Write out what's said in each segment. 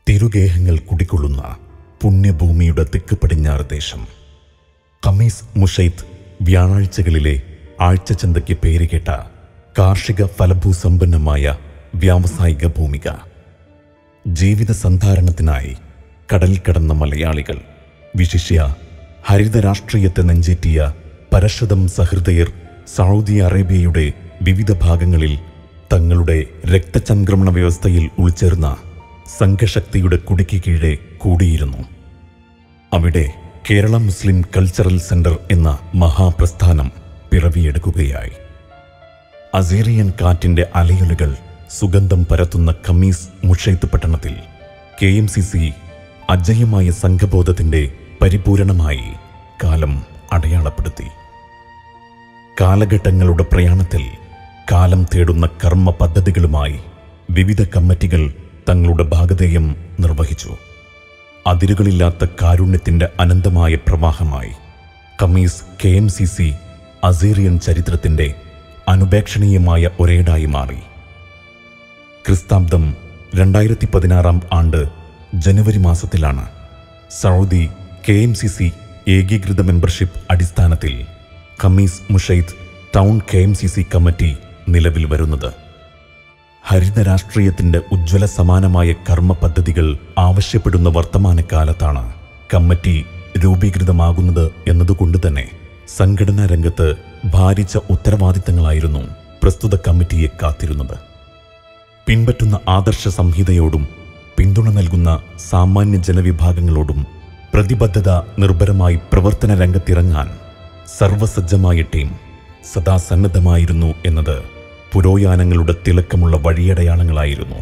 തിരുഗേഹങ്ങൾ കുടികൊള്ളുന്ന പുണ്യഭൂമിയുടെ തെക്ക് പടിഞ്ഞാറ് ദേശം ഖമീസ് മുഷൈത്ത് വ്യാഴാഴ്ചകളിലെ ആഴ്ചച്ചന്തയ്ക്ക് പേരുകേട്ട കാർഷിക ഫലഭൂസമ്പന്നമായ വ്യാവസായിക ഭൂമിക ജീവിത സന്ധാരണത്തിനായി കടൽ കടന്ന മലയാളികൾ വിശിഷ്യ ഹരിത രാഷ്ട്രീയത്തെ നെഞ്ചേറ്റിയ പരശതം സഹൃദയർ സൗദി അറേബ്യയുടെ വിവിധ ഭാഗങ്ങളിൽ തങ്ങളുടെ രക്തചംക്രമണ വ്യവസ്ഥയിൽ ഉൾച്ചേർന്ന സംഘശക്തിയുടെ കുടിക്ക് കീഴെ കൂടിയിരുന്നു അവിടെ കേരള മുസ്ലിം കൾച്ചറൽ സെന്റർ എന്ന മഹാപ്രസ്ഥാനം പിറവിയെടുക്കുകയായി അസീറിയൻ കാറ്റിന്റെ അലയൊലുകൾ സുഗന്ധം പരത്തുന്ന ഖമീസ് മുഷൈത്ത് പട്ടണത്തിൽ കെ എം സി സി അജയ്യമായ സംഘബോധത്തിന്റെ പരിപൂരണമായി കാലം അടയാളപ്പെടുത്തി കാലഘട്ടങ്ങളുടെ പ്രയാണത്തിൽ കാലം തേടുന്ന കർമ്മ പദ്ധതികളുമായി വിവിധ കമ്മിറ്റികൾ തങ്ങളുടെ ഭാഗധേയം നിർവഹിച്ചു അതിരുകളില്ലാത്ത കാരുണ്യത്തിന്റെ അനന്തമായ പ്രവാഹമായി Khamis K M C C അസീറിയൻ ചരിത്രത്തിന്റെ അനുപേക്ഷണീയമായ ഒരേടായി മാറി ക്രിസ്താബ്ദം രണ്ടായിരത്തി പതിനാറാം ആണ്ട് ജനുവരി മാസത്തിലാണ് Saudi K M C C ഏകീകൃത മെമ്പർഷിപ്പ് അടിസ്ഥാനത്തിൽ Khamis Mushait town K M C C committee നിലവിൽ വരുന്നത് ഹരിത രാഷ്ട്രീയത്തിന്റെ ഉജ്ജ്വല സമാനമായ കർമ്മ പദ്ധതികൾ ആവശ്യപ്പെടുന്ന വർത്തമാനകാലത്താണ് കമ്മിറ്റി രൂപീകൃതമാകുന്നത് എന്നതുകൊണ്ട് തന്നെ സംഘടനാ രംഗത്ത് ഭാരിച്ച ഉത്തരവാദിത്തങ്ങളായിരുന്നു പ്രസ്തുത കമ്മിറ്റിയെ കാത്തിരുന്നത് പിൻപറ്റുന്ന ആദർശ സംഹിതയോടും പിന്തുണ നൽകുന്ന സാമാന്യ ജനവിഭാഗങ്ങളോടും പ്രതിബദ്ധത നിർഭരമായി പ്രവർത്തന രംഗത്തിറങ്ങാൻ സർവസജ്ജമായ ടീം സദാ സന്നദ്ധമായിരുന്നു എന്നത് പുരോയാനങ്ങളുടെ തിളക്കമുള്ള വഴിയടയാളങ്ങളായിരുന്നു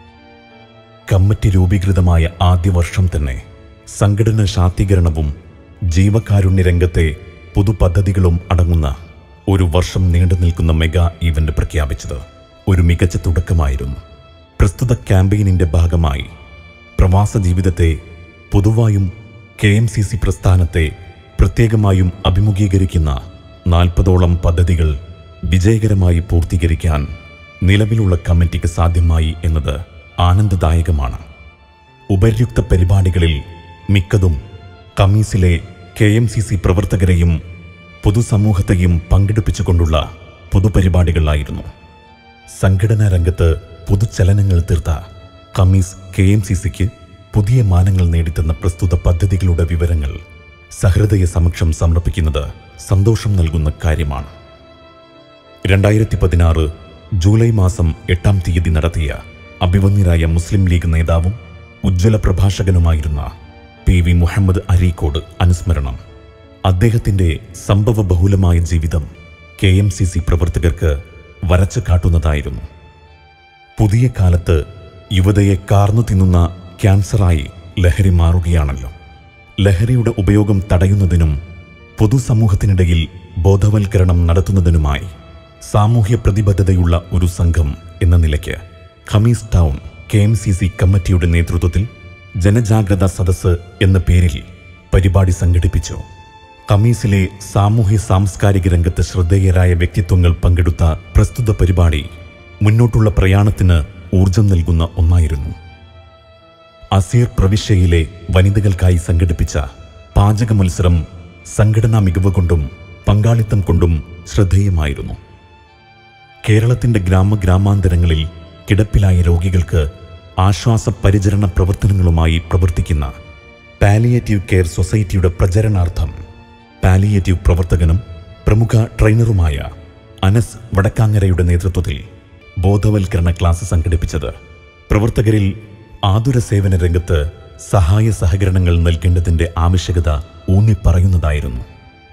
കമ്മിറ്റി രൂപീകൃതമായ ആദ്യ വർഷം തന്നെ സംഘടന ശാക്തീകരണവും ജീവകാരുണ്യ രംഗത്തെ പുതുപദ്ധതികളും അടങ്ങുന്ന ഒരു വർഷം നീണ്ടു നിൽക്കുന്ന മെഗാ ഇവന്റ് പ്രഖ്യാപിച്ചത് ഒരു മികച്ച തുടക്കമായിരുന്നു പ്രസ്തുത ക്യാമ്പയിനിന്റെ ഭാഗമായി പ്രവാസ ജീവിതത്തെ പൊതുവായും കെ എം സി സി പ്രസ്ഥാനത്തെ പ്രത്യേകമായും അഭിമുഖീകരിക്കുന്ന നാൽപ്പതോളം പദ്ധതികൾ വിജയകരമായി പൂർത്തീകരിക്കാൻ നിലവിലുള്ള കമ്മിറ്റിക്ക് സാധ്യമായി എന്നത് ആനന്ദദായകമാണ് ഉപര്യുക്ത പരിപാടികളിൽ മിക്കതും കമ്മീസിലെ കെ എം സി സി പ്രവർത്തകരെയും പൊതുസമൂഹത്തെയും പങ്കെടുപ്പിച്ചുകൊണ്ടുള്ള പൊതുപരിപാടികളായിരുന്നു സംഘടനാ രംഗത്ത് പുതുചലനങ്ങൾ തീർത്ത കമ്മീസ് കെ എം സി സിക്ക് പുതിയ മാനങ്ങൾ നേടിത്തന്ന പ്രസ്തുത പദ്ധതികളുടെ വിവരങ്ങൾ സഹൃദയ സമക്ഷം സമർപ്പിക്കുന്നത് സന്തോഷം നൽകുന്ന കാര്യമാണ് രണ്ടായിരത്തി പതിനാറ് ജൂലൈ മാസം എട്ടാം തീയതി നടത്തിയ അഭിവന്യരായ മുസ്ലിം ലീഗ് നേതാവും ഉജ്ജ്വല പ്രഭാഷകനുമായിരുന്ന പി വി മുഹമ്മദ് അരീക്കോട് അനുസ്മരണം അദ്ദേഹത്തിന്റെ സംഭവ ബഹുലമായ ജീവിതം കെ എം സി സി പ്രവർത്തകർക്ക് വരച്ചു കാട്ടുന്നതായിരുന്നു പുതിയ കാലത്ത് യുവതയെ കാർന്നു തിന്നുന്ന ക്യാൻസറായി ലഹരി മാറുകയാണല്ലോ ലഹരിയുടെ ഉപയോഗം തടയുന്നതിനും പൊതുസമൂഹത്തിനിടയിൽ ബോധവൽക്കരണം നടത്തുന്നതിനുമായി സാമൂഹ്യ പ്രതിബദ്ധതയുള്ള ഒരു സംഘം എന്ന നിലയ്ക്ക് Khamis town K M C C കമ്മിറ്റിയുടെ നേതൃത്വത്തിൽ ജനജാഗ്രതാ സദസ്സ് എന്ന പേരിൽ പരിപാടി സംഘടിപ്പിച്ചു ഖമീസിലെ സാമൂഹ്യ സാംസ്കാരിക രംഗത്ത് ശ്രദ്ധേയരായ വ്യക്തിത്വങ്ങൾ പങ്കെടുത്ത പ്രസ്തുത പരിപാടി മുന്നോട്ടുള്ള പ്രയാണത്തിന് ഊർജം നൽകുന്ന ഒന്നായിരുന്നു അസീർ പ്രവിശ്യയിലെ വനിതകൾക്കായി സംഘടിപ്പിച്ച പാചക മത്സരം സംഘടനാ മികവ് കൊണ്ടും പങ്കാളിത്തം കൊണ്ടും ശ്രദ്ധേയമായിരുന്നു കേരളത്തിന്റെ ഗ്രാമഗ്രാമാന്തരങ്ങളിൽ കിടപ്പിലായ രോഗികൾക്ക് ആശ്വാസ പരിചരണ പ്രവർത്തനങ്ങളുമായി പ്രവർത്തിക്കുന്ന പാലിയേറ്റീവ് കെയർ സൊസൈറ്റിയുടെ പ്രചരണാർത്ഥം പാലിയേറ്റീവ് പ്രവർത്തകനും പ്രമുഖ ട്രെയിനറുമായ അനസ് വടക്കാങ്ങരയുടെ നേതൃത്വത്തിൽ ബോധവൽക്കരണ ക്ലാസ് സംഘടിപ്പിച്ചത് പ്രവർത്തകരിൽ ആതുര സേവന രംഗത്ത് സഹായ സഹകരണങ്ങൾ നൽകേണ്ടതിന്റെ ആവശ്യകത ഊന്നിപ്പറയുന്നതായിരുന്നു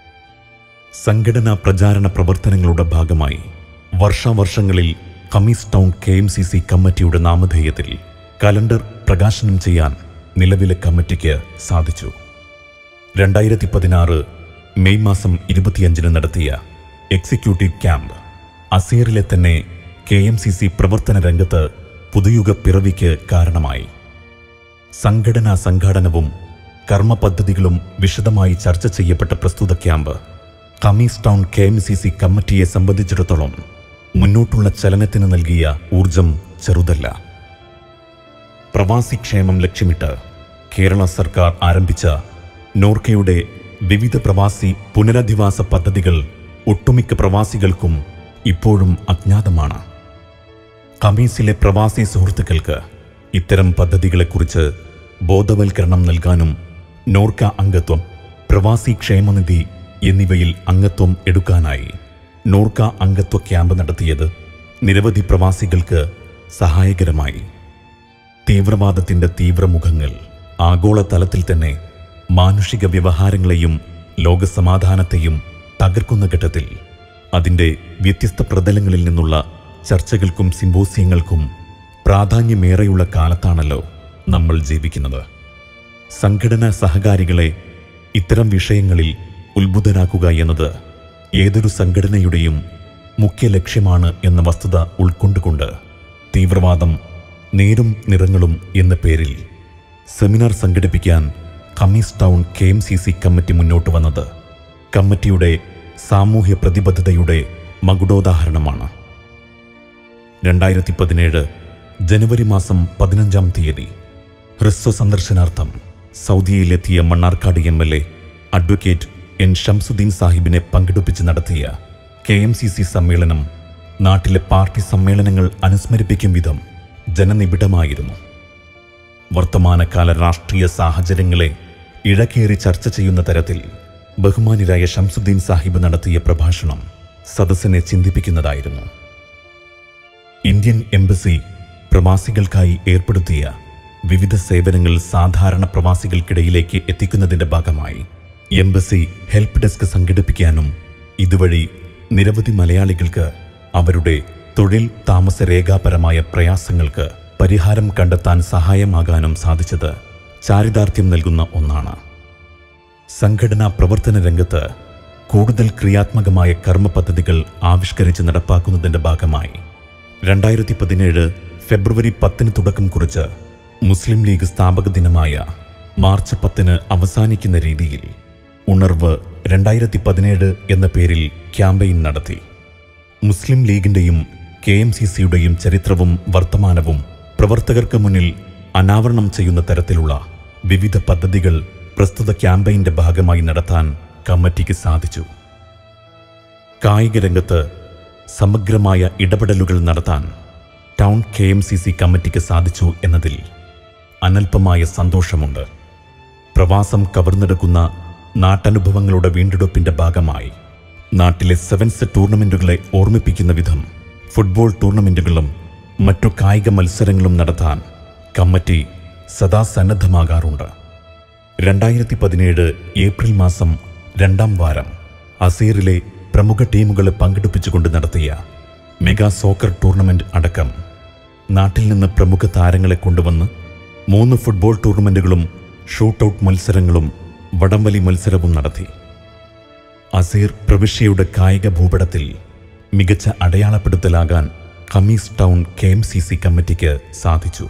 സംഘടനാ പ്രചാരണ പ്രവർത്തനങ്ങളുടെ ഭാഗമായി വർഷാവർഷങ്ങളിൽ Khamis town K M C C കമ്മിറ്റിയുടെ നാമധേയത്തിൽ കലണ്ടർ പ്രകാശനം ചെയ്യാൻ നിലവിലെ കമ്മിറ്റിക്ക് സാധിച്ചു രണ്ടായിരത്തി പതിനാറ് മെയ് മാസം ഇരുപത്തിയഞ്ചിന് നടത്തിയ എക്സിക്യൂട്ടീവ് ക്യാമ്പ് അസീറിലെ തന്നെ കെ എം സി സി പ്രവർത്തന രംഗത്ത് പുതുയുഗ പിറവിക്ക് കാരണമായി സംഘടനാ സംഘാടനവും കർമ്മ പദ്ധതികളും വിശദമായി ചർച്ച ചെയ്യപ്പെട്ട പ്രസ്തുത camp Khamis town K M C C കമ്മിറ്റിയെ സംബന്ധിച്ചിടത്തോളം മുന്നോട്ടുള്ള ചലനത്തിന് നൽകിയ ഊർജം ചെറുതല്ല പ്രവാസി ക്ഷേമം ലക്ഷ്യമിട്ട് കേരള സർക്കാർ ആരംഭിച്ച നോർക്കയുടെ വിവിധ പ്രവാസി പുനരധിവാസ പദ്ധതികൾ ഒട്ടുമിക്ക പ്രവാസികൾക്കും ഇപ്പോഴും അജ്ഞാതമാണ് കമീസിലെ പ്രവാസി സുഹൃത്തുക്കൾക്ക് ഇത്തരം പദ്ധതികളെക്കുറിച്ച് ബോധവൽക്കരണം നൽകാനും നോർക്ക അംഗത്വം പ്രവാസി ക്ഷേമനിധി എന്നിവയിൽ അംഗത്വം എടുക്കാനായി നോർക്ക അംഗത്വ ക്യാമ്പ് നടത്തിയത് നിരവധി പ്രവാസികൾക്ക് സഹായകരമായി തീവ്രവാദത്തിന്റെ തീവ്രമുഖങ്ങൾ ആഗോളതലത്തിൽ തന്നെ മാനുഷിക വ്യവഹാരങ്ങളെയും ലോകസമാധാനത്തെയും തകർക്കുന്ന ഘട്ടത്തിൽ അതിന്റെ വ്യത്യസ്ത പ്രതലങ്ങളിൽ നിന്നുള്ള ചർച്ചകൾക്കും സിമ്പോസിയങ്ങൾക്കും പ്രാധാന്യമേറെയുള്ള കാലത്താണല്ലോ നമ്മൾ ജീവിക്കുന്നത് സംഘടനാ സഹകാരികളെ ഇത്തരം വിഷയങ്ങളിൽ ഉത്ബുദ്ധരാക്കുക എന്നത് ഏതൊരു സംഘടനയുടെയും മുഖ്യ ലക്ഷ്യമാണ് എന്ന വസ്തുത ഉൾക്കൊണ്ടുകൊണ്ട് തീവ്രവാദം നേരും നിറങ്ങളും എന്ന പേരിൽ സെമിനാർ സംഘടിപ്പിക്കാൻ Khamis town K M C C committee മുന്നോട്ട് വന്നത് കമ്മിറ്റിയുടെ സാമൂഹ്യ പ്രതിബദ്ധതയുടെ മകുടോദാഹരണമാണ് രണ്ടായിരത്തി പതിനേഴ് ജനുവരി മാസം പതിനഞ്ചാം തീയതി ഹ്രസ്വ സന്ദർശനാർത്ഥം സൗദിയിലെത്തിയ Mannarkkad M L A advocate N Shamsuddin സാഹിബിനെ പങ്കെടുപ്പിച്ച് നടത്തിയ കെ എം സി സി സമ്മേളനം നാട്ടിലെ പാർട്ടി സമ്മേളനങ്ങൾ അനുസ്മരിപ്പിക്കും വിധം ജനനിബിഡമായിരുന്നു വർത്തമാനകാല രാഷ്ട്രീയ സാഹചര്യങ്ങളെ ഇഴകേറി ചർച്ച ചെയ്യുന്ന തരത്തിൽ ബഹുമാനിരായ ഷംസുദ്ദീൻ സാഹിബ് നടത്തിയ പ്രഭാഷണം സദസ്സിനെ ചിന്തിപ്പിക്കുന്നതായിരുന്നു ഇന്ത്യൻ എംബസി പ്രവാസികൾക്കായി ഏർപ്പെടുത്തിയ വിവിധ സേവനങ്ങൾ സാധാരണ പ്രവാസികൾക്കിടയിലേക്ക് എത്തിക്കുന്നതിന്റെ ഭാഗമായി എംബസി ഹെൽപ്പ് ഡെസ്ക് സംഘടിപ്പിക്കാനും ഇതുവഴി നിരവധി മലയാളികൾക്ക് അവരുടെ തൊഴിൽ താമസരേഖാപരമായ പ്രയാസങ്ങൾക്ക് പരിഹാരം കണ്ടെത്താൻ സഹായമാകാനും സാധിച്ചത് ചാരിതാർത്ഥ്യം നൽകുന്ന ഒന്നാണ് സംഘടനാ പ്രവർത്തന രംഗത്ത് കൂടുതൽ ക്രിയാത്മകമായ കർമ്മ പദ്ധതികൾ ആവിഷ്കരിച്ച് നടപ്പാക്കുന്നതിന്റെ ഭാഗമായി രണ്ടായിരത്തി പതിനേഴ് ഫെബ്രുവരി പത്തിന് തുടക്കം കുറിച്ച് മുസ്ലിം ലീഗ് സ്ഥാപക ദിനമായ മാർച്ച് പത്തിന് അവസാനിക്കുന്ന രീതിയിൽ ഉണർവ് രണ്ടായിരത്തി പതിനേഴ് എന്ന പേരിൽ ക്യാമ്പയിൻ നടത്തി മുസ്ലിം ലീഗിന്റെയും കെ എം സി സിയുടെയും ചരിത്രവും വർത്തമാനവും പ്രവർത്തകർക്ക് മുന്നിൽ അനാവരണം ചെയ്യുന്ന തരത്തിലുള്ള വിവിധ പദ്ധതികൾ പ്രസ്തുത ക്യാമ്പയിന്റെ ഭാഗമായി നടത്താൻ കമ്മിറ്റിക്ക് സാധിച്ചു കായിക രംഗത്ത് സമഗ്രമായ ഇടപെടലുകൾ നടത്താൻ town K M C C കമ്മിറ്റിക്ക് സാധിച്ചു എന്നതിൽ അനൽപമായ സന്തോഷമുണ്ട് പ്രവാസം കവർന്നെടുക്കുന്ന നാട്ടനുഭവങ്ങളുടെ വീണ്ടെടുപ്പിന്റെ ഭാഗമായി നാട്ടിലെ സെവൻസ് ടൂർണമെന്റുകളെ ഓർമ്മിപ്പിക്കുന്ന വിധം ഫുട്ബോൾ ടൂർണമെന്റുകളും മറ്റു കായിക മത്സരങ്ങളും നടത്താൻ കമ്മിറ്റി സദാ സന്നദ്ധമാകാറുണ്ട് രണ്ടായിരത്തി പതിനേഴ് ഏപ്രിൽ മാസം രണ്ടാം വാരം അസീറിലെ പ്രമുഖ ടീമുകളെ പങ്കെടുപ്പിച്ചുകൊണ്ട് നടത്തിയ മെഗാ സോക്കർ ടൂർണമെന്റ് അടക്കം നാട്ടിൽ നിന്ന് പ്രമുഖ താരങ്ങളെ കൊണ്ടുവന്ന് മൂന്ന് ഫുട്ബോൾ ടൂർണമെന്റുകളും ഷൂട്ടൌട്ട് മത്സരങ്ങളും വടംവലി മത്സരവും നടത്തി അസീർ പ്രവിശ്യയുടെ കായിക ഭൂപടത്തിൽ മികച്ച അടയാളപ്പെടുത്തലാകാൻ Khamis town K M C C കമ്മിറ്റിക്ക് സാധിച്ചു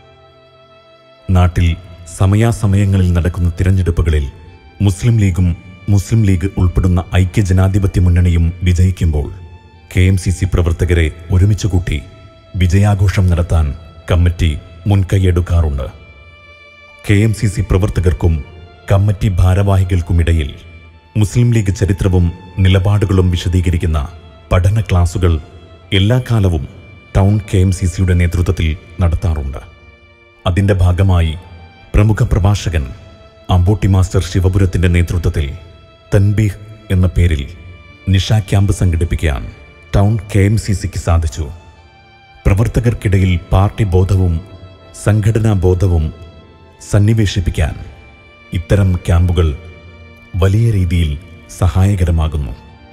നാട്ടിൽ സമയാസമയങ്ങളിൽ നടക്കുന്ന തിരഞ്ഞെടുപ്പുകളിൽ മുസ്ലിം ലീഗും മുസ്ലിം ലീഗ് ഉൾപ്പെടുന്ന ഐക്യ ജനാധിപത്യ മുന്നണിയും വിജയിക്കുമ്പോൾ കെ എം സി സി പ്രവർത്തകരെ ഒരുമിച്ച് കൂട്ടി വിജയാഘോഷം നടത്താൻ കമ്മിറ്റി മുൻകൈയെടുക്കാറുണ്ട് കെ എം സി സി പ്രവർത്തകർക്കും കമ്മിറ്റി ഭാരവാഹികൾക്കുമിടയിൽ മുസ്ലിം ലീഗ് ചരിത്രവും നിലപാടുകളും വിശദീകരിക്കുന്ന പഠന ക്ലാസുകൾ എല്ലാ കാലവും ടൗൺ കെ എം സി സിയുടെ നേതൃത്വത്തിൽ നടത്താറുണ്ട് അതിന്റെ ഭാഗമായി പ്രമുഖ പ്രഭാഷകൻ അമ്പോട്ടി മാസ്റ്റർ ശിവപുരത്തിന്റെ നേതൃത്വത്തിൽ തൻബീഹ് എന്ന പേരിൽ നിഷ ക്യാമ്പ് സംഘടിപ്പിക്കാൻ ടൗൺ കെ എം സി സിക്ക് സാധിച്ചു പ്രവർത്തകർക്കിടയിൽ പാർട്ടി ബോധവും സംഘടനാ ബോധവും സന്നിവേശിപ്പിക്കാൻ ഇത്തരം ക്യാമ്പുകൾ വലിയ രീതിയിൽ സഹായകരമാകുന്നു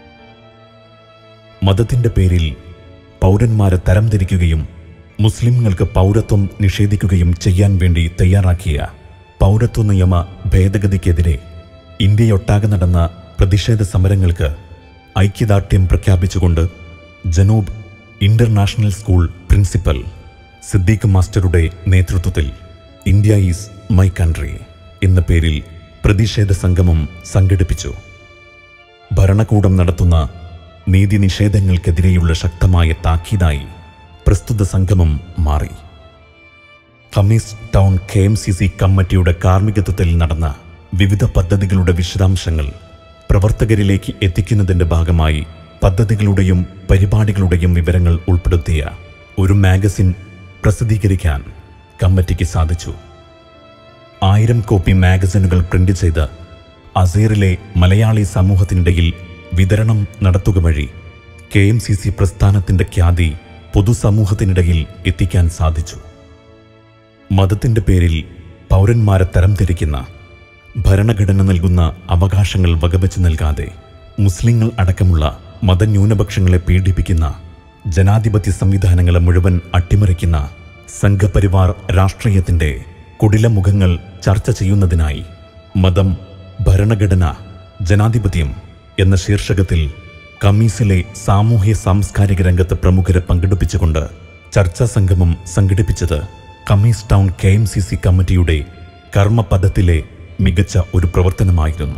മതത്തിന്റെ പേരിൽ പൗരന്മാരെ തരംതിരിക്കുകയും മുസ്ലിങ്ങൾക്ക് പൗരത്വം നിഷേധിക്കുകയും ചെയ്യാൻ വേണ്ടി തയ്യാറാക്കിയ പൗരത്വ നിയമ ഭേദഗതിക്കെതിരെ ഇന്ത്യയൊട്ടാകെ നടന്ന പ്രതിഷേധ സമരങ്ങൾക്ക് ഐക്യദാർഢ്യം പ്രഖ്യാപിച്ചുകൊണ്ട് Janoob international school principal Siddique മാസ്റ്ററുടെ നേതൃത്വത്തിൽ ഇന്ത്യ ഈസ് മൈ കൺട്രി എന്ന പേരിൽ പ്രതിഷേധ സംഗമം സംഘടിപ്പിച്ചു ഭരണകൂടം നടത്തുന്ന നീതി നിഷേധങ്ങൾക്കെതിരെയുള്ള ശക്തമായ താക്കീതായി പ്രസ്തുത സംഗമം മാറി Khamis town K M C C കമ്മിറ്റിയുടെ കാർമ്മികത്വത്തിൽ നടന്ന വിവിധ പദ്ധതികളുടെ വിശദാംശങ്ങൾ പ്രവർത്തകരിലേക്ക് എത്തിക്കുന്നതിന്റെ ഭാഗമായി പദ്ധതികളുടെയും പരിപാടികളുടെയും വിവരങ്ങൾ ഉൾപ്പെടുത്തിയ ഒരു മാഗസിൻ പ്രസിദ്ധീകരിക്കാൻ കമ്മിറ്റിക്ക് സാധിച്ചു ആയിരം കോപ്പി മാഗസിനുകൾ പ്രിന്റ് ചെയ്ത് അസീറിലെ മലയാളി സമൂഹത്തിനിടയിൽ വിതരണം നടത്തുക വഴി കെ എം സി സി പ്രസ്ഥാനത്തിന്റെ ഖ്യാതി പൊതുസമൂഹത്തിനിടയിൽ എത്തിക്കാൻ സാധിച്ചു മതത്തിന്റെ പേരിൽ പൗരന്മാരെ തരംതിരിക്കുന്ന ഭരണഘടന നൽകുന്ന അവകാശങ്ങൾ വകവെച്ച് നൽകാതെ മുസ്ലിങ്ങൾ അടക്കമുള്ള മതന്യൂനപക്ഷങ്ങളെ പീഡിപ്പിക്കുന്ന ജനാധിപത്യ സംവിധാനങ്ങളെ മുഴുവൻ അട്ടിമറിക്കുന്ന സംഘപരിവാർ രാഷ്ട്രീയത്തിന്റെ കുടിലമുഖങ്ങൾ ചർച്ച ചെയ്യുന്നതിനായി മതം ഭരണഘടന ജനാധിപത്യം എന്ന ശീർഷകത്തിൽ കമ്മീസിലെ സാമൂഹ്യ സാംസ്കാരിക രംഗത്ത് പ്രമുഖരെ പങ്കെടുപ്പിച്ചുകൊണ്ട് ചർച്ചാ സംഗമം സംഘടിപ്പിച്ചത് Khamis town K M C C കമ്മിറ്റിയുടെ കർമ്മപദത്തിലെ മികച്ച ഒരു പ്രവർത്തനമായിരുന്നു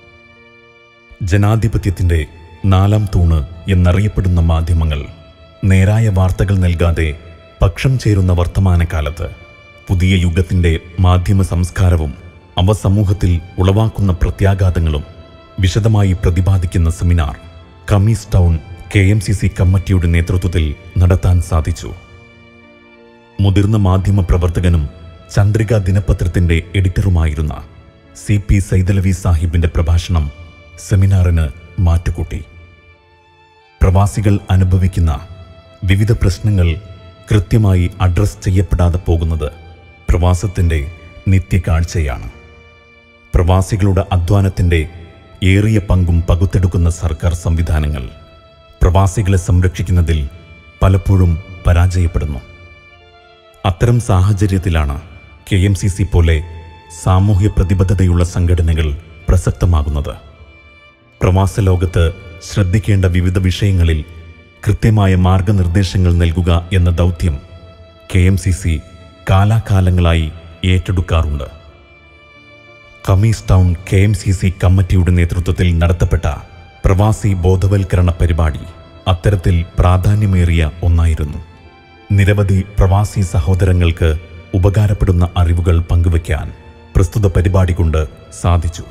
ജനാധിപത്യത്തിന്റെ നാലാം തൂണ് എന്നറിയപ്പെടുന്ന മാധ്യമങ്ങൾ നേരായ വാർത്തകൾ നൽകാതെ പക്ഷം ചേരുന്ന വർത്തമാനകാലത്ത് പുതിയ യുഗത്തിന്റെ മാധ്യമ സംസ്കാരവും അവ സമൂഹത്തിൽ ഉളവാക്കുന്ന പ്രത്യാഘാതങ്ങളും വിശദമായി പ്രതിപാദിക്കുന്ന seminar Khamis town K M C C കമ്മിറ്റിയുടെ നേതൃത്വത്തിൽ നടത്താൻ സാധിച്ചു മുതിർന്ന മാധ്യമ പ്രവർത്തകനും ചന്ദ്രിക ദിനപത്രത്തിന്റെ എഡിറ്ററുമായിരുന്ന സി പി സൈതലവി സാഹിബിന്റെ പ്രഭാഷണം സെമിനാറിന് മാറ്റുകൂട്ടി പ്രവാസികൾ അനുഭവിക്കുന്ന വിവിധ പ്രശ്നങ്ങൾ കൃത്യമായി അഡ്രസ് ചെയ്യപ്പെടാതെ പോകുന്നത് പ്രവാസത്തിന്റെ നിത്യകാഴ്ചയാണ് പ്രവാസികളുടെ അധ്വാനത്തിന്റെ ഏറിയ പങ്കും പകുത്തെടുക്കുന്ന സർക്കാർ സംവിധാനങ്ങൾ പ്രവാസികളെ സംരക്ഷിക്കുന്നതിൽ പലപ്പോഴും പരാജയപ്പെടുന്നു അത്തരം സാഹചര്യത്തിലാണ് കെ എം സി സി പോലെ സാമൂഹ്യ പ്രതിബദ്ധതയുള്ള സംഘടനകൾ പ്രസക്തമാകുന്നത് പ്രവാസ ലോകത്ത് ശ്രദ്ധിക്കേണ്ട വിവിധ വിഷയങ്ങളിൽ കൃത്യമായ മാർഗനിർദ്ദേശങ്ങൾ നൽകുക എന്ന ദൗത്യം കെ എം സി സി കാലാകാലങ്ങളായി ഏറ്റെടുക്കാറുണ്ട് Khamis town K M C C കമ്മിറ്റിയുടെ നേതൃത്വത്തിൽ നടത്തപ്പെട്ട പ്രവാസി ബോധവൽക്കരണ പരിപാടി അത്തരത്തിൽ പ്രാധാന്യമേറിയ ഒന്നായിരുന്നു നിരവധി പ്രവാസി സഹോദരങ്ങൾക്ക് ഉപകാരപ്പെടുന്ന അറിവുകൾ പങ്കുവയ്ക്കാൻ പ്രസ്തുത പരിപാടി കൊണ്ട് സാധിച്ചു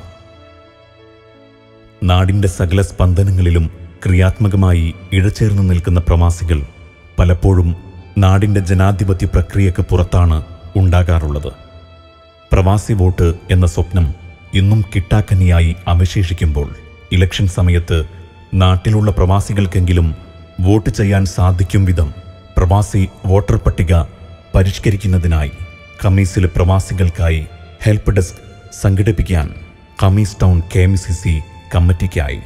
നാടിന്റെ സകല സ്പന്ദനങ്ങളിലും ക്രിയാത്മകമായി ഇഴചേർന്ന് നിൽക്കുന്ന പ്രവാസികൾ പലപ്പോഴും നാടിന്റെ ജനാധിപത്യ പ്രക്രിയക്ക് പുറത്താണ് ഉണ്ടാകാറുള്ളത് പ്രവാസി വോട്ട് എന്ന സ്വപ്നം ഇന്നും കിട്ടാക്കനിയായി അവശേഷിക്കുമ്പോൾ ഇലക്ഷൻ സമയത്ത് നാട്ടിലുള്ള പ്രവാസികൾക്കെങ്കിലും വോട്ട് ചെയ്യാൻ സാധിക്കും വിധം പ്രവാസി വോട്ടർ പട്ടിക പരിഷ്കരിക്കുന്നതിനായി കമ്മീസിലെ പ്രവാസികൾക്കായി ഹെൽപ്പ് ഡെസ്ക് സംഘടിപ്പിക്കാൻ Khamis town K M C C കമ്മിറ്റിക്കായി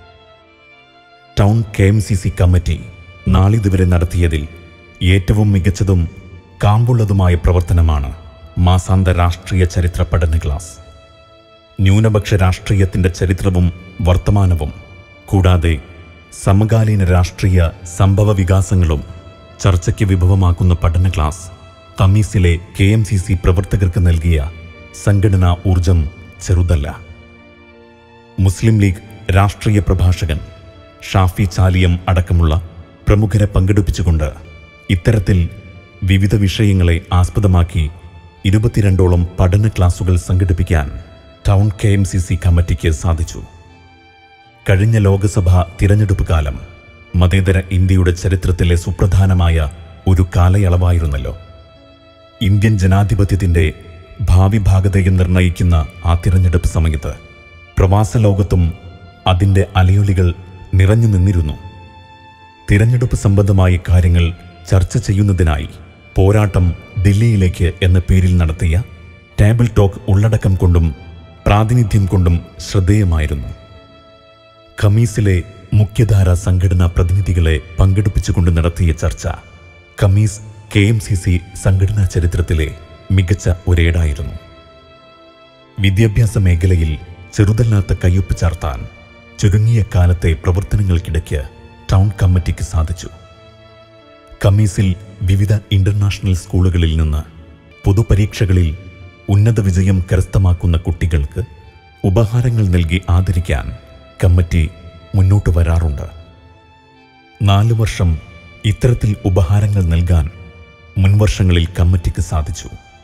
town K M C C committee നാളിതുവരെ നടത്തിയതിൽ ഏറ്റവും മികച്ചതും കാമ്പുള്ളതുമായ പ്രവർത്തനമാണ് മാസാന്ത രാഷ്ട്രീയ ചരിത്ര പഠന ക്ലാസ് ന്യൂനപക്ഷ രാഷ്ട്രീയത്തിന്റെ ചരിത്രവും വർത്തമാനവും കൂടാതെ സമകാലീന രാഷ്ട്രീയ സംഭവ വികാസങ്ങളും ചർച്ചയ്ക്ക് വിഭവമാക്കുന്ന പഠന ക്ലാസ് കമ്മീസിലെ കെ എം സി സി പ്രവർത്തകർക്ക് നൽകിയ സംഘടനാ ഊർജം ചെറുതല്ല മുസ്ലിം ലീഗ് രാഷ്ട്രീയ പ്രഭാഷകൻ ഷാഫി ചാലിയം അടക്കമുള്ള പ്രമുഖരെ പങ്കെടുപ്പിച്ചുകൊണ്ട് ഇത്തരത്തിൽ വിവിധ വിഷയങ്ങളെ ആസ്പദമാക്കി ഇരുപത്തിരണ്ടോളം പഠന ക്ലാസുകൾ സംഘടിപ്പിക്കാൻ town K M C C കമ്മിറ്റിക്ക് സാധിച്ചു കഴിഞ്ഞ ലോക്സഭാ തിരഞ്ഞെടുപ്പ് കാലം മതേതര ഇന്ത്യയുടെ ചരിത്രത്തിലെ സുപ്രധാനമായ ഒരു കാലയളവായിരുന്നല്ലോ ഇന്ത്യൻ ജനാധിപത്യത്തിന്റെ ഭാവി ഭാഗതയെ നിർണയിക്കുന്ന ആ തിരഞ്ഞെടുപ്പ് സമയത്ത് പ്രവാസ ലോകത്തും അതിൻ്റെ അലയൊലികൾ നിറഞ്ഞു നിന്നിരുന്നു തിരഞ്ഞെടുപ്പ് സംബന്ധമായ കാര്യങ്ങൾ ചർച്ച ചെയ്യുന്നതിനായി പോരാട്ടം ദില്ലിയിലേക്ക് എന്ന പേരിൽ നടത്തിയ ടേബിൾ ടോക്ക് ഉള്ളടക്കം കൊണ്ടും പ്രാതിനിധ്യം കൊണ്ടും ശ്രദ്ധേയമായിരുന്നു ഖമീസിലെ മുഖ്യധാര സംഘടനാ പ്രതിനിധികളെ പങ്കെടുപ്പിച്ചുകൊണ്ട് നടത്തിയ ചർച്ച Khamis K M C C സംഘടനാ ചരിത്രത്തിലെ മികച്ച ഒരേടായിരുന്നു വിദ്യാഭ്യാസ മേഖലയിൽ ചെറുതല്ലാത്ത കയ്യൊപ്പ് ചാർത്താൻ ചുരുങ്ങിയ കാലത്തെ പ്രവർത്തനങ്ങൾക്കിടയ്ക്ക് ടൗൺ കമ്മിറ്റിക്ക് സാധിച്ചു കമ്മീസിൽ വിവിധ ഇന്റർനാഷണൽ സ്കൂളുകളിൽ നിന്ന് പൊതുപരീക്ഷകളിൽ ഉന്നത വിജയം കരസ്ഥമാക്കുന്ന കുട്ടികൾക്ക് ഉപഹാരങ്ങൾ നൽകി ആദരിക്കാൻ കമ്മിറ്റി മുന്നോട്ട് വരാറുണ്ട് നാലു വർഷം ഇത്തരത്തിൽ ഉപഹാരങ്ങൾ നൽകാൻ മുൻവർഷങ്ങളിൽ കമ്മിറ്റിക്ക് സാധിച്ചു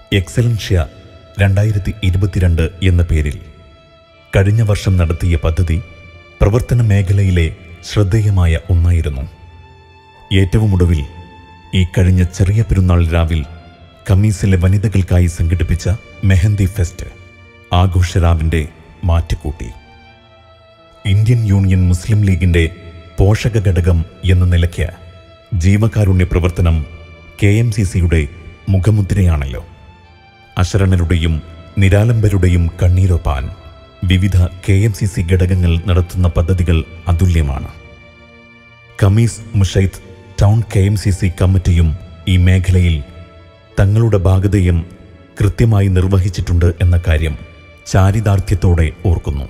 എക്സലൻഷ്യ രണ്ടായിരത്തി ഇരുപത്തിരണ്ട് എന്ന പേരിൽ കഴിഞ്ഞ വർഷം നടത്തിയ പദ്ധതി പ്രവർത്തന മേഖലയിലെ ശ്രദ്ധേയമായ ഒന്നായിരുന്നു ഏറ്റവും ഒടുവിൽ ഈ കഴിഞ്ഞ ചെറിയ പെരുന്നാൾ രാവിൽ കമ്മീസിലെ വനിതകൾക്കായി സംഘടിപ്പിച്ച മെഹന്തി ഫെസ്റ്റ് ആഘോഷരാവിന്റെ മാറ്റുകൂട്ടി ഇന്ത്യൻ യൂണിയൻ മുസ്ലിം ലീഗിന്റെ പോഷക ഘടകം എന്ന നിലയ്ക്ക് ജീവകാരുണ്യ പ്രവർത്തനം കെ എം സി സിയുടെ മുഖമുദ്രയാണല്ലോ അശരണരുടെയും നിരാലംബരുടെയും കണ്ണീരൊപ്പാൻ വിവിധ കെ എം സി സി ഘടകങ്ങൾ നടത്തുന്ന പദ്ധതികൾ അതുല്യമാണ് Khamis Mushait town K M C C കമ്മിറ്റിയും ഈ മേഖലയിൽ തങ്ങളുടെ ഭാഗതയും കൃത്യമായി നിർവഹിച്ചിട്ടുണ്ട് എന്ന കാര്യം ചാരിതാർത്ഥ്യത്തോടെ ഓർക്കുന്നു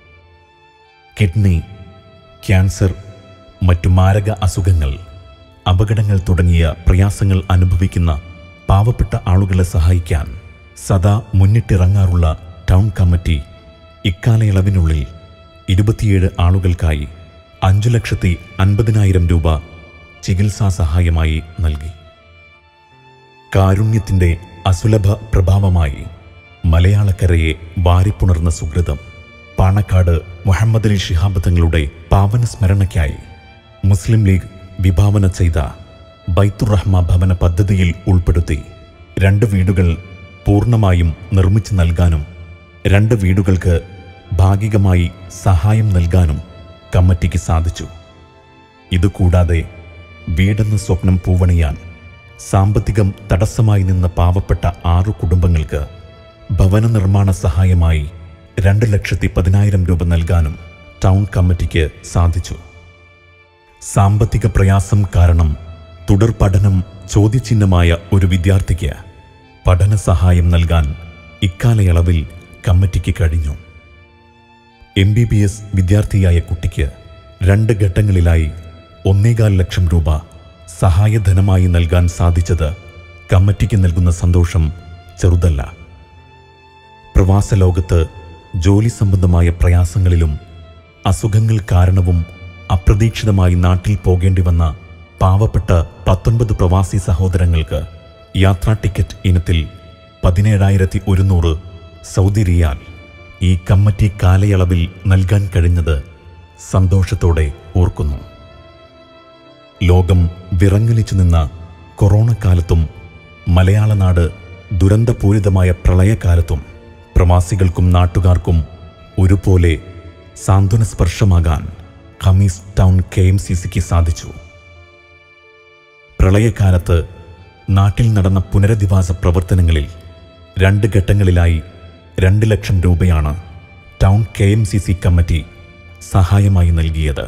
കിഡ്നി ക്യാൻസർ മറ്റു മാരക അസുഖങ്ങൾ അപകടങ്ങൾ തുടങ്ങിയ പ്രയാസങ്ങൾ അനുഭവിക്കുന്ന പാവപ്പെട്ട ആളുകളെ സഹായിക്കാൻ സദാ മുന്നിട്ടിറങ്ങാറുള്ള ടൗൺ കമ്മിറ്റി ഇക്കാലയളവിനുള്ളിൽ ഇരുപത്തിയേഴ് ആളുകൾക്കായി അഞ്ചു ലക്ഷത്തി അൻപതിനായിരം രൂപ ചികിത്സാ സഹായമായി നൽകി കാരുണ്യത്തിന്റെ അസുലഭ പ്രഭാവമായി മലയാളക്കരയെ വാരിപ്പുണർന്ന സുഹൃതം പാണക്കാട് മുഹമ്മദ് അലി ശിഹാബ് തങ്ങളുടെ പാവന സ്മരണയ്ക്കായി മുസ്ലിം ലീഗ് വിഭാവന ചെയ്ത ബൈത്തുറഹ്മ ഭവന പദ്ധതിയിൽ ഉൾപ്പെടുത്തി രണ്ട് വീടുകൾ പൂർണ്ണമായും നിർമ്മിച്ചു നൽകാനും രണ്ട് വീടുകൾക്ക് ഭാഗികമായി സഹായം നൽകാനും കമ്മിറ്റിക്ക് സാധിച്ചു ഇതുകൂടാതെ വീടെന്ന സ്വപ്നം പൂവണിയാൻ സാമ്പത്തികം തടസ്സമായി നിന്ന പാവപ്പെട്ട ആറു കുടുംബങ്ങൾക്ക് ഭവന നിർമ്മാണ സഹായമായി രണ്ട് ലക്ഷത്തി പതിനായിരം രൂപ നൽകാനും ടൗൺ കമ്മിറ്റിക്ക് സാധിച്ചു സാമ്പത്തിക പ്രയാസം കാരണം തുടർ പഠനം ചോദ്യചിഹ്നമായ ഒരു വിദ്യാർത്ഥിക്ക് പഠന സഹായം നൽകാൻ ഇക്കാലയളവിൽ കമ്മിറ്റിക്ക് കഴിഞ്ഞു എം ബി ബി എസ് വിദ്യാർത്ഥിയായ കുട്ടിക്ക് രണ്ട് ഘട്ടങ്ങളിലായി ഒന്നേകാൽ ലക്ഷം രൂപ സഹായധനമായി നൽകാൻ സാധിച്ചത് കമ്മിറ്റിക്ക് നൽകുന്ന സന്തോഷം ചെറുതല്ല പ്രവാസ ലോകത്ത് ജോലി സംബന്ധമായ പ്രയാസങ്ങളിലും അസുഖങ്ങൾ കാരണവും അപ്രതീക്ഷിതമായി നാട്ടിൽ പോകേണ്ടി വന്ന പാവപ്പെട്ട പത്തൊൻപത് പ്രവാസി സഹോദരങ്ങൾക്ക് യാത്രാ ടിക്കറ്റ് ഇനത്തിൽ പതിനേഴായിരത്തി ഒരുന്നൂറ് സൗദി റിയാൽ ഈ കമ്മിറ്റി കാലയളവിൽ നൽകാൻ കഴിഞ്ഞത് സന്തോഷത്തോടെ ഓർക്കുന്നു ലോകം വിറങ്ങലിച്ചു നിന്ന കൊറോണ കാലത്തും മലയാള നാട് ദുരന്തപൂരിതമായ പ്രളയകാലത്തും പ്രവാസികൾക്കും നാട്ടുകാർക്കും ഒരുപോലെ സാന്ത്വന സ്പർശമാകാൻ Khamis town K M C സിക്ക് സാധിച്ചു പ്രളയകാലത്ത് നാട്ടിൽ നടന്ന പുനരധിവാസ പ്രവർത്തനങ്ങളിൽ രണ്ട് ഘട്ടങ്ങളിലായി രണ്ട് ലക്ഷം രൂപയാണ് town K M C C committee സഹായമായി നൽകിയത്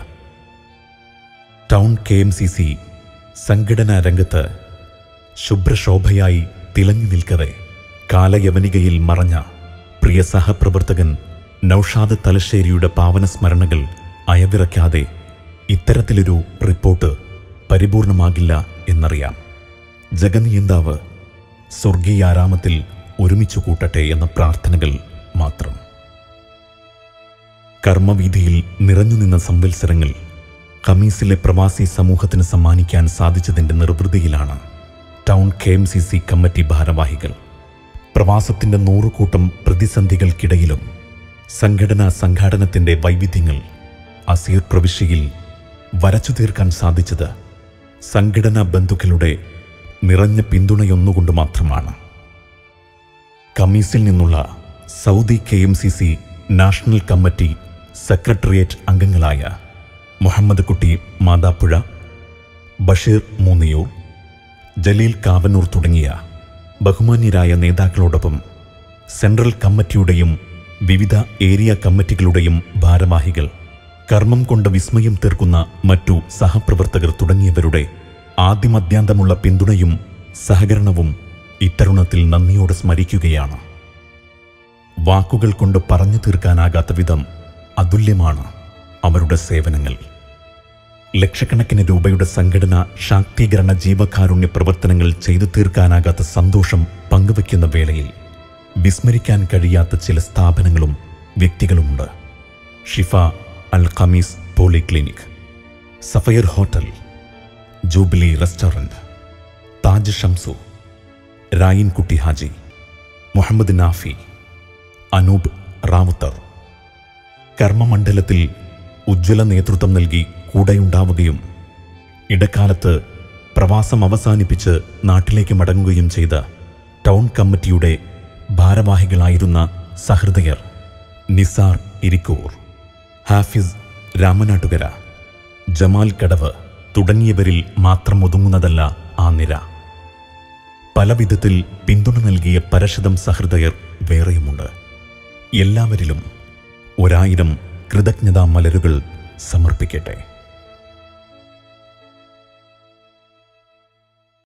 town K M C C സംഘടനാ രംഗത്ത് ശുഭ്രശോഭയായി തിളങ്ങി നിൽക്കവെ കാലയവനികയിൽ മറഞ്ഞ പ്രിയ സഹപ്രവർത്തകൻ നൌഷാദ് തലശ്ശേരിയുടെ പാവന സ്മരണകൾ അയവിറക്കാതെ ഇത്തരത്തിലൊരു റിപ്പോർട്ട് പരിപൂർണമാകില്ല എന്നറിയാം ജഗനിയന്താവ് സ്വർഗീയാരാമത്തിൽ ഒരുമിച്ചു കൂട്ടട്ടെ എന്ന പ്രാർത്ഥനകൾ മാത്രം കർമ്മവീതിയിൽ നിറഞ്ഞുനിന്ന സംവത്സരങ്ങൾ ഖമീസിലെ പ്രവാസി സമൂഹത്തിന് സമ്മാനിക്കാൻ സാധിച്ചതിന്റെ നിർവൃതിയിലാണ് town K M C C committee ഭാരവാഹികൾ പ്രവാസത്തിന്റെ നൂറുകൂട്ടം പ്രതിസന്ധികൾക്കിടയിലും സംഘടനാ സംഘാടനത്തിന്റെ വൈവിധ്യങ്ങൾ അസീർ പ്രവിശ്യയിൽ വരച്ചു തീർക്കാൻ സാധിച്ചത് സംഘടനാ ബന്ധുക്കളുടെ നിറഞ്ഞ പിന്തുണയൊന്നുകൊണ്ട് മാത്രമാണ് കമ്മീസിൽ നിന്നുള്ള Saudi K M C C national committee secretariat അംഗങ്ങളായ മുഹമ്മദ് കുട്ടി മാതാപ്പുഴ ബഷീർ മൂന്നിയൂർ ജലീൽ കാവന്നൂർ തുടങ്ങിയ ബഹുമാന്യരായ നേതാക്കളോടൊപ്പം സെൻട്രൽ കമ്മിറ്റിയുടെയും വിവിധ ഏരിയ കമ്മിറ്റികളുടെയും ഭാരവാഹികൾ കർമ്മം കൊണ്ട് വിസ്മയം തീർക്കുന്ന മറ്റു സഹപ്രവർത്തകർ തുടങ്ങിയവരുടെ ആദ്യമദ്യാന്തമുള്ള പിന്തുണയും സഹകരണവും ഇത്തരുണത്തിൽ നന്ദിയോടെ സ്മരിക്കുകയാണ് വാക്കുകൾ കൊണ്ട് പറഞ്ഞു തീർക്കാനാകാത്ത വിധം അതുല്യമാണ് അവരുടെ സേവനങ്ങൾ ലക്ഷക്കണക്കിന് രൂപയുടെ സംഘടന ശാക്തീകരണ ജീവകാരുണ്യ പ്രവർത്തനങ്ങൾ ചെയ്തു തീർക്കാനാകാത്ത സന്തോഷം പങ്കുവയ്ക്കുന്ന വേളയിൽ വിസ്മരിക്കാൻ കഴിയാത്ത ചില സ്ഥാപനങ്ങളും വ്യക്തികളുമുണ്ട് Shifa Al Khamis polyclinic Sapphire hotel Jubilee restaurant Taj Shamsu Rayinkutty Haji Muhammad Nafi Anoop Rawther കർമ്മമണ്ഡലത്തിൽ ഉജ്ജ്വല നേതൃത്വം നൽകി കൂടെയുണ്ടാവുകയും ഇടക്കാലത്ത് പ്രവാസം അവസാനിപ്പിച്ച് നാട്ടിലേക്ക് മടങ്ങുകയും ചെയ്ത ടൗൺ കമ്മിറ്റിയുടെ ഭാരവാഹികളായിരുന്ന സഹൃദയർ നിസാർ ഇരിക്കൂർ ഹാഫിസ് രാമനാട്ടുകര ജമാൽ കടവ് തുടങ്ങിയവരിൽ മാത്രം ഒതുങ്ങുന്നതല്ല ആ നിര പല വിധത്തിൽ പിന്തുണ നൽകിയ പരശതം സഹൃദയർ വേറെയുമുണ്ട് എല്ലാവരിലും ഒരായിരം കൃതജ്ഞതാ മലരുകൾ സമർപ്പിക്കട്ടെ